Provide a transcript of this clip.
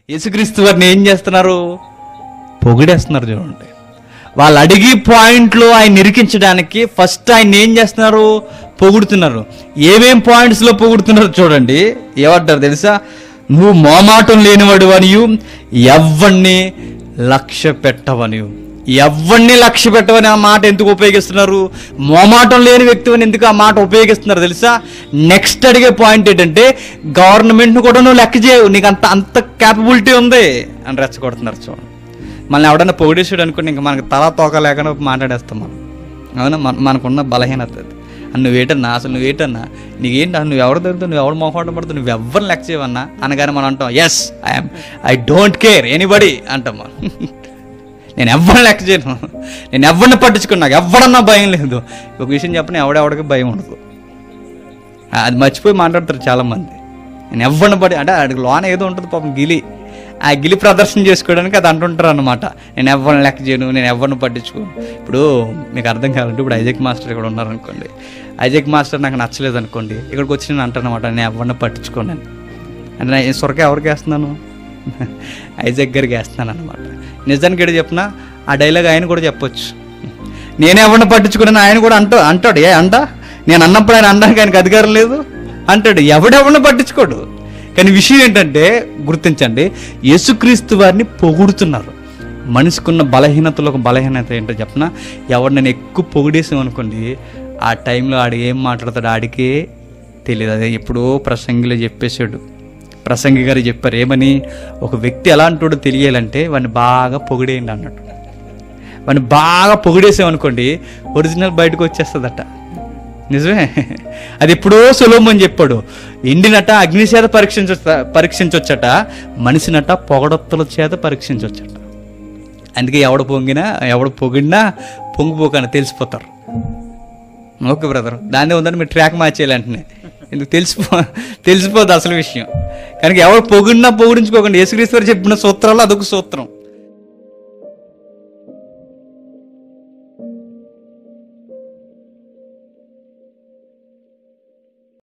యేసుక్రీస్తు వారిని ఏం చేస్తున్నారు పొగిడేస్తున్నారు చూడండి వాళ్ళు అడిగి పాయింట్లు ఆయన నిరికించడానికి ఫస్ట్ ఆయన ఏం చేస్తున్నారు పొగుడుతున్నారు ఏమేం పాయింట్స్లో పొగుడుతున్నారు చూడండి ఏమంటారు తెలుసా నువ్వు మోమాటం లేనివాడు అనియు ఎవ్వడిని లక్ష్య పెట్టవనియు ఎవ్వడిని లక్ష్య పెట్టవని ఆ మాట ఎందుకు ఉపయోగిస్తున్నారు మోమాటం లేని వ్యక్తి అని ఎందుకు ఆ మాట ఉపయోగిస్తున్నారు తెలుసా నెక్స్ట్ అడిగే పాయింట్ ఏంటంటే గవర్నమెంట్ను కూడా నువ్వు లెక్క చేయవు నీకు అంత అంత క్యాపబిలిటీ ఉంది అని రెచ్చగొడుతున్నారు చూడండి మనల్ని ఎవడన్నా పొగిడేసాడు అనుకోండి ఇంకా మనకు తల తోక లేకుండా మాట్లాడేస్తాం మనం అవునా మన మనకున్న బలహీనత అది అని నువ్వేటన్నా అసలు నువ్వేటన్నా నీకేంటి అసలు నువ్వు ఎవరు దొరుకుతావు నువ్వు ఎవరు మొహమాట పడుతావు నువ్వు ఎవరిని లెక్క చేయవన్నా అనగానే మనం అంటాం yes I'm I don't care anybody అంటాం మనం నేను ఎవరిని లెక్క చేయను నేను ఎవరిని పట్టించుకున్నా నాకు ఎవరన్నా భయం లేదు ఒక విషయం చెప్పిన ఎవడెవడికి భయం ఉండదు అది మర్చిపోయి మాట్లాడతారు చాలామంది నేను ఎవరిని పడి అంటే అడిగి లోన ఏదో ఉంటుంది పాపం గిలి ఆ గిలి ప్రదర్శన చేసుకోవడానికి అది అంటుంటారు అనమాట నేను ఎవరిని లెక్క చేయను నేను ఎవరిని పట్టించుకోను ఇప్పుడు మీకు అర్థం కావాలంటే ఇప్పుడు ఐజక్ మాస్టర్ ఇక్కడ ఉన్నారనుకోండి ఐజక్ మాస్టర్ నాకు నచ్చలేదు అనుకోండి ఇక్కడికి వచ్చి నేను అంటాను అనమాట నేను ఎవరిని పట్టించుకోను అని అంటే నేను సొరక ఎవరికి వేస్తున్నాను ఐజక్ గారికి వేస్తున్నాను అనమాట నిజానికి ఎడు చెప్పిన ఆ డైలాగ్ ఆయన కూడా చెప్పొచ్చు నేనే ఎవరిని పట్టించుకున్నాను ఆయన కూడా అంటూ అంటాడు ఏ అంట నేను అన్నప్పుడు ఆయన అనడానికి ఆయనకు అధికారం లేదు అంటాడు ఎవడెవరిని పట్టించుకోడు కానీ విషయం ఏంటంటే గుర్తించండి యేసుక్రీస్తు వారిని పొగుడుతున్నారు మనిషికున్న బలహీనతలో ఒక బలహీనత ఏంటో చెప్పిన ఎవరు నేను ఎక్కువ పొగిడేసాం అనుకోండి ఆ టైంలో ఆడు ఏం మాట్లాడతాడు ఆడికే తెలియదు అదే ఎప్పుడో ప్రసంగిలో చెప్పేశాడు ప్రసంగి గారు చెప్పారు ఏమని ఒక వ్యక్తి ఎలాంటోడో తెలియాలంటే వాడిని బాగా పొగిడేయండి అన్నట్టు వాడిని బాగా పొగిడేసామనుకోండి ఒరిజినల్ బయటకు వచ్చేస్తుందట నిజమే అది ఎప్పుడో సులభం చెప్పాడు ఎండినట అగ్ని చేత పరీక్షించ పరీక్షించవచ్చట మనిషినట పొగడొత్తల చేత పరీక్షించవచ్చట అందుకే ఎవడ పొంగినా ఎవడ పొగిడినా పొంగిపోకని తెలిసిపోతారు ఓకే బ్రదర్ దాన్ని ఉందని మీరు ట్రాక్ మార్చేయాలి అంటనే ఎందుకు తెలిసిపో తెలిసిపోదు అసలు విషయం కనుక ఎవరు పొగిడినా పొగిడించుకోకండి యేసుక్రీశ్వరు చెప్పిన సూత్రాలు అదొక సూత్రం